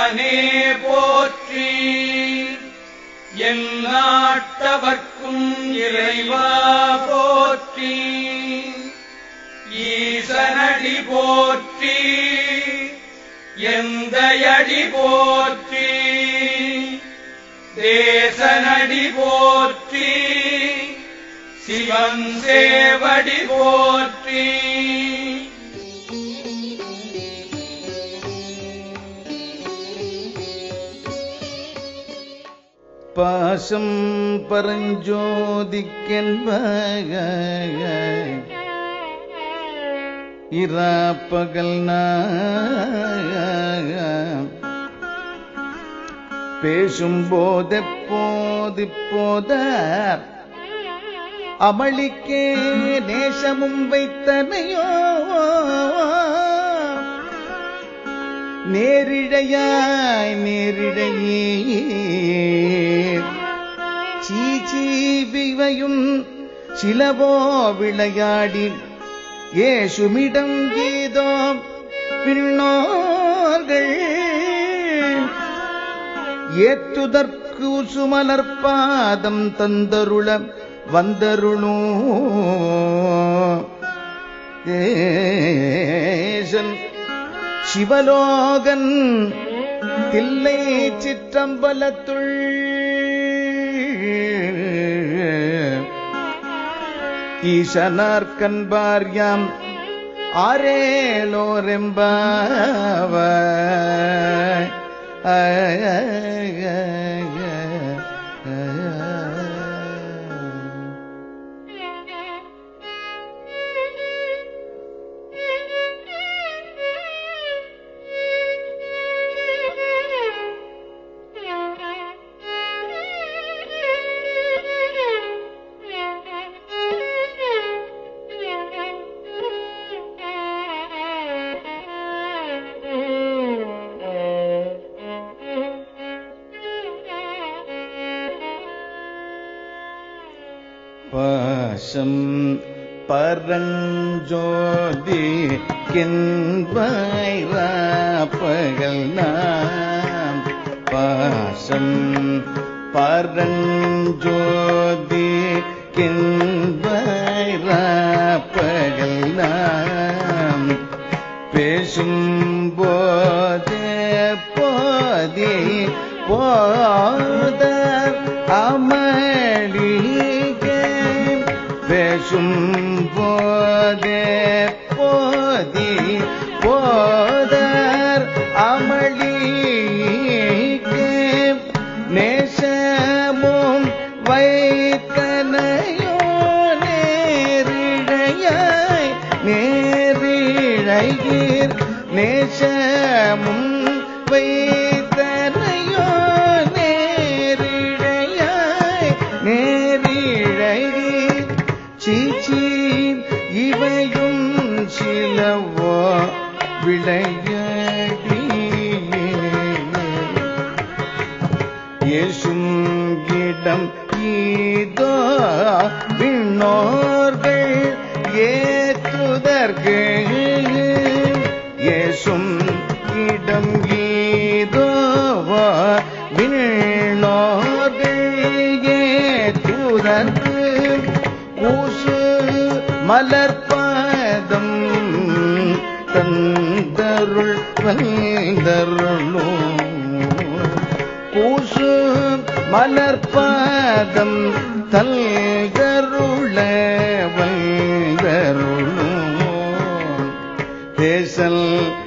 சிவனே போற்றி எல்லாட்டவர்க்கும் இறைவா போற்றி ஈசனடி போற்றி எந்தையடி போற்றி தேசனடி போற்றி சிவன் சேவடி போற்றி பாசம் பரஞ்சோதிக்கென்ப இராப்பகல் பேசும் போதெப்போது போதார் அமளிக்கே நேசமும் வைத்தனையோ நேரிழையாய் நேரிழையே சீச்சீவிவையும் சிலவோ விளையாடி ஏசுமிடம் கீதோ பின்னோர்கள் ஏத்துதற்கு சுமலர் பாதம் தந்தருள வந்தருளும் தேசன் சிவலோகன் தில்லை சிற்றம்பலத்துள் ஈசனார் கண்பார்யாம் ஆரேலோரெம்பாவ பாசம் பரஞ்சோதி பகல் நாம் பாசம் பரஞ்சோதி பகல் நாம் பேசும் போதே போதே போத அமளிக பேசும் போதே போதி போதர் அமளிக நேசமும் வைத்தனையோ நேரிழையாய் நேரிழையீர் நேசமும் வைத்தனையோ நேரிழையாய் நேரிழையீர் சீச்சி இவையும் சிலவோ விளையாடி இயேசும் இடம் ஈதோ விண்ணோர்கள் ஏற்றுதற்கு இயேசும் இடம் ஈதோ விண்ணோர்கள் ஏற்றுதற்கு கூசு மலர்பாதம் தந்தருள் வந்தருளும் கூசு மலர்பாதம் தல்கருள வந்தருளும் தேசல்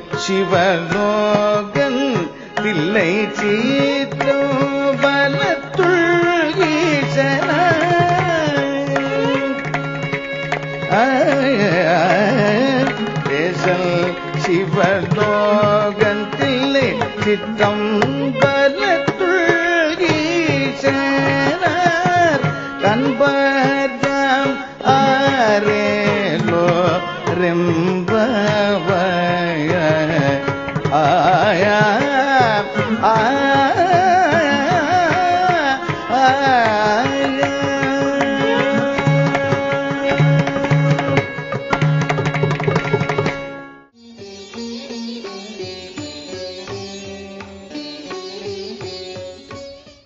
சிவலோகன் தில்லை சீத்தோ பலத்துள் தேசல் சிவலோகத்திலே சித்தம் பலத்துள் ஈசனார் கண்பர்தாம் ஆரேலோ ரெம்பவய ஆயா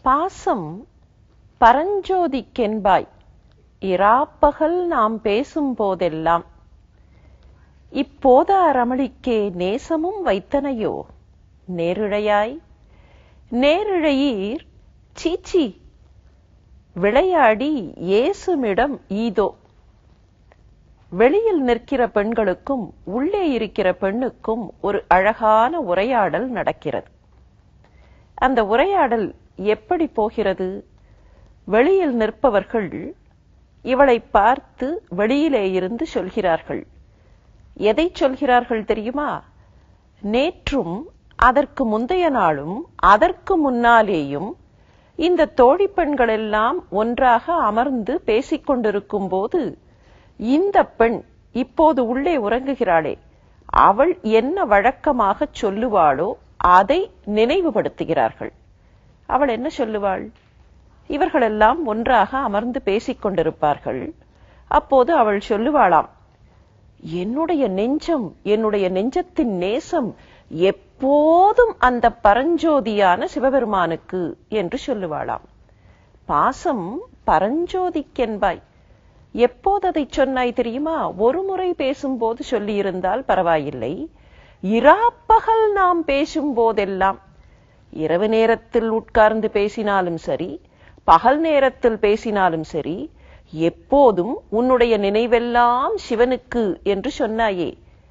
பாசம் பரஞ்சோதிக்கென்பாய் இராப்பகல் நாம் பேசும் போதெல்லாம் இப்போதாரமளிக்கே நேசமும் வைத்தனையோ நேரிழையாய் நேரிழையீர் சீச்சி விளையாடி ஏசுமிடம் ஈதோ வெளியில் நிற்கிற பெண்களுக்கும் உள்ளே இருக்கிற பெண்ணுக்கும் ஒரு அழகான உரையாடல் நடக்கிறது அந்த உரையாடல் எப்படி போகிறது வெளியில் நிற்பவர்கள் இவளை பார்த்து வெளியிலே இருந்து சொல்கிறார்கள் எதை சொல்கிறார்கள் தெரியுமா நேற்றும் அதற்கு முந்தைய நாளும் அதற்கு முன்னாலேயும் இந்த தோழி பெண்கள் எல்லாம் ஒன்றாக அமர்ந்து பேசிக் கொண்டிருக்கும் போது இந்த பெண் இப்போது உள்ளே உறங்குகிறாளே அவள் என்ன வழக்கமாக சொல்லுவாளோ அதை நினைவுபடுத்துகிறார்கள் அவள் என்ன சொல்லுவாள் இவர்களெல்லாம் ஒன்றாக அமர்ந்து பேசிக் கொண்டிருப்பார்கள் அப்போது அவள் சொல்லுவாளாம் என்னுடைய நெஞ்சம் என்னுடைய நெஞ்சத்தின் நேசம் எப்போதும் அந்த பரஞ்சோதியான சிவபெருமானுக்கு என்று சொல்லுவாளாம் பாசம் பரஞ்சோதிக்கென்பாய் எப்போது அதை சொன்னாய் தெரியுமா ஒரு முறை பேசும்போது சொல்லியிருந்தால் பரவாயில்லை இராப்பகல் நாம் பேசும் போதெல்லாம் இரவு நேரத்தில் உட்கார்ந்து பேசினாலும் சரி பகல் நேரத்தில் பேசினாலும் சரி எப்போதும் உன்னுடைய நினைவெல்லாம் சிவனுக்கு என்று சொன்னாயே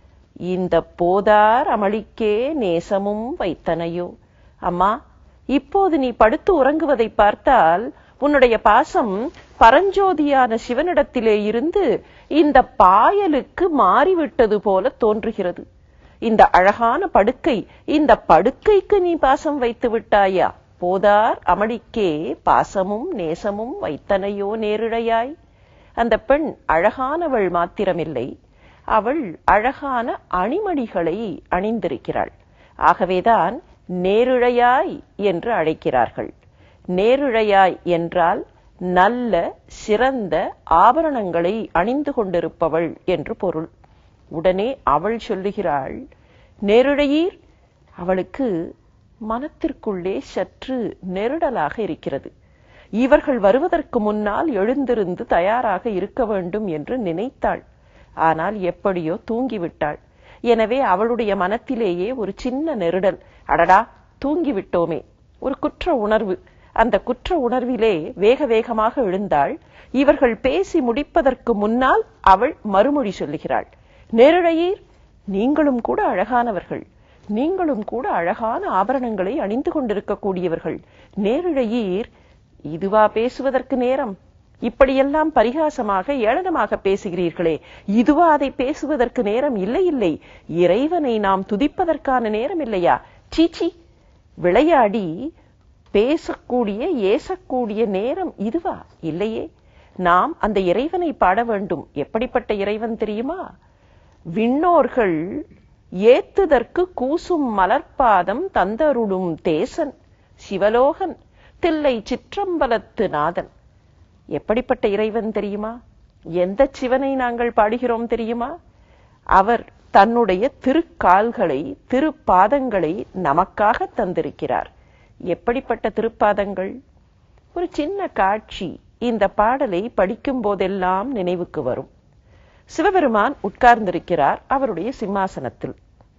இந்த போதார் அமளிக்கே நேசமும் வைத்தனையோ அம்மா இப்போது நீ படுத்து உறங்குவதை பார்த்தால் உன்னுடைய பாசம் பரஞ்சோதியான சிவனிடத்திலே இருந்து இந்த பாயலுக்கு மாறிவிட்டது போல தோன்றுகிறது இந்த அழகான படுக்கை இந்த படுக்கைக்கு நீ பாசம் வைத்து விட்டாயா போதார் அமளிக்கே பாசமும் நேசமும் வைத்தனையோ நேரிழையாய் அந்த பெண் அழகானவள் மாத்திரமில்லை அவள் அழகான அணிமணிகளை அணிந்திருக்கிறாள் ஆகவேதான் நேரிழையாய் என்று அழைக்கிறார்கள் நேரிழையாய் என்றால் நல்ல சிறந்த ஆபரணங்களை அணிந்து கொண்டிருப்பவள் என்று பொருள் உடனே அவள் சொல்லுகிறாள் நேரிழையீர் அவளுக்கு மனத்திற்குள்ளே சற்று நெருடலாக இருக்கிறது இவர்கள் வருவதற்கு முன்னால் எழுந்திருந்து தயாராக இருக்க வேண்டும் என்று நினைத்தாள் ஆனால் எப்படியோ தூங்கிவிட்டாள் எனவே அவளுடைய மனத்திலேயே ஒரு சின்ன நெருடல் அடடா தூங்கிவிட்டோமே ஒரு குற்ற உணர்வு அந்த குற்ற உணர்விலே வேக வேகமாக எழுந்தாள் இவர்கள் பேசி முடிப்பதற்கு முன்னால் அவள் மறுமொழி சொல்லுகிறாள் நேரிழையீர் நீங்களும் கூட அழகானவர்கள் நீங்களும் கூட அழகான ஆபரணங்களை அணிந்து கொண்டிருக்கக்கூடியவர்கள் நேரிழையீர் இதுவா பேசுவதற்கு நேரம் இப்படியெல்லாம் பரிகாசமாக ஏளனமாக பேசுகிறீர்களே இதுவா அதை பேசுவதற்கு நேரம் இல்லை இல்லை இறைவனை நாம் துதிப்பதற்கான நேரம் இல்லையா சீச்சி விளையாடி பேசக்கூடிய ஏசக்கூடிய நேரம் இதுவா இல்லையே நாம் அந்த இறைவனை பாட வேண்டும் எப்படிப்பட்ட இறைவன் தெரியுமா விண்ணோர்கள் ஏத்துதற்கு கூசும் மலர்பாதம் தந்தருளும் தேசன் சிவலோகன் தில்லை சிற்றம்பலத்து நாதன் எப்படிப்பட்ட இறைவன் தெரியுமா எந்த சிவனை நாங்கள் பாடுகிறோம் தெரியுமா அவர் தன்னுடைய திருக்கால்களை திருப்பாதங்களை நமக்காக தந்திருக்கிறார் எப்படிப்பட்ட திருப்பாதங்கள் ஒரு சின்ன காட்சி இந்த பாடலை படிக்கும் போதெல்லாம் நினைவுக்கு வரும் சிவபெருமான் உட்கார்ந்திருக்கிறார் அவருடைய சிம்மாசனத்தில்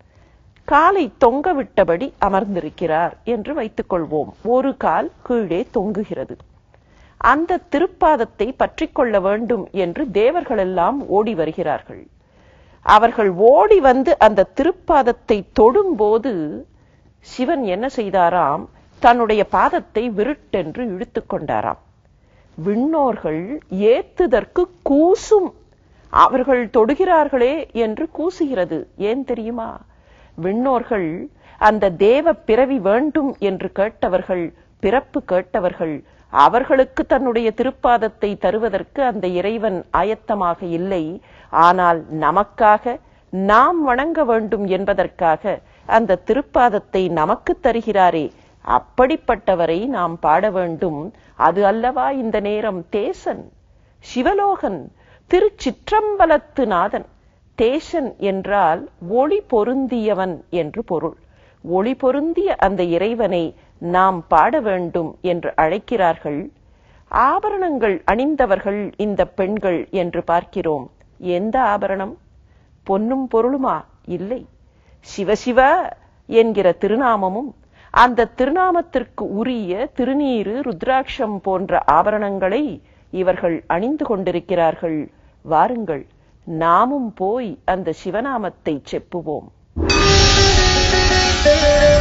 காலை தொங்க விட்டபடி அமர்ந்திருக்கிறார் என்று வைத்துக் கொள்வோம் ஒரு கால் கீழே தொங்குகிறது அந்த திருப்பாதத்தை பற்றிக் கொள்ள வேண்டும் என்று தேவர்களெல்லாம் ஓடி வருகிறார்கள் அவர்கள் ஓடி வந்து அந்த திருப்பாதத்தை தொடும்போது சிவன் என்ன செய்தாராம் தன்னுடைய பாதத்தை விருட்டென்று இழுத்துக் கொண்டாராம் விண்ணோர்கள் ஏத்துதற்கு கூசும் அவர்கள் தொடுகிறார்களே என்று கூசுகிறது ஏன் தெரியுமா விண்ணோர்கள் அந்த தேவ பிறவி வேண்டும் என்று கேட்டவர்கள் பிறப்பு கேட்டவர்கள் அவர்களுக்கு தன்னுடைய திருப்பாதத்தை தருவதற்கு அந்த இறைவன் ஆயத்தமாக இல்லை ஆனால் நமக்காக நாம் வணங்க வேண்டும் என்பதற்காக அந்த திருப்பாதத்தை நமக்கு தருகிறாரே அப்படிப்பட்டவரை நாம் பாட வேண்டும் அது அல்லவா இந்த நேரம் தேசன் சிவலோகன் திருச்சிற்றம்பலத்து நாதன் தேசன் என்றால் ஒளி பொருந்தியவன் என்று பொருள் ஒளி பொருந்திய அந்த இறைவனை நாம் பாட வேண்டும் என்று அழைக்கிறார்கள் ஆபரணங்கள் அணிந்தவர்கள் இந்த பெண்கள் என்று பார்க்கிறோம் எந்த ஆபரணம் பொன்னும் பொருளுமா இல்லை சிவசிவ என்கிற திருநாமமும் அந்த திருநாமத்திற்கு உரிய திருநீரு ருத்ராட்சம் போன்ற ஆபரணங்களை இவர்கள் அணிந்து கொண்டிருக்கிறார்கள் வாருங்கள் நாமும் போய் அந்த சிவநாமத்தை செப்புவோம் ஆ